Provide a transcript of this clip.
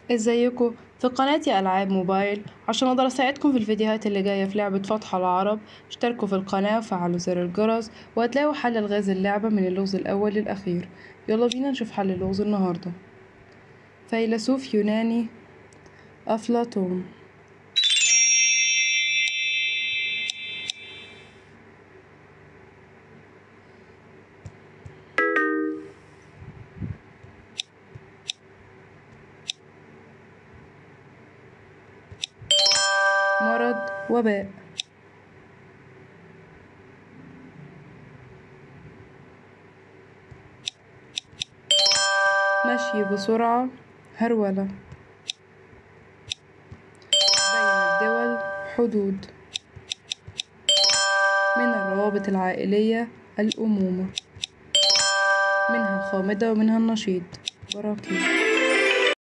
ازيكم في قناتي العاب موبايل عشان اقدر اساعدكم في الفيديوهات اللي جايه في لعبه فتح العرب اشتركوا في القناه وفعلوا زر الجرس وهتلاقوا حل الغاز اللعبه من اللغز الاول للاخير يلا بينا نشوف حل اللغز النهارده فيلسوف يوناني افلاطون مرض وباء مشي بسرعة هرولة بين الدول حدود من الروابط العائلية الأمومة منها الخامدة ومنها النشيط براكين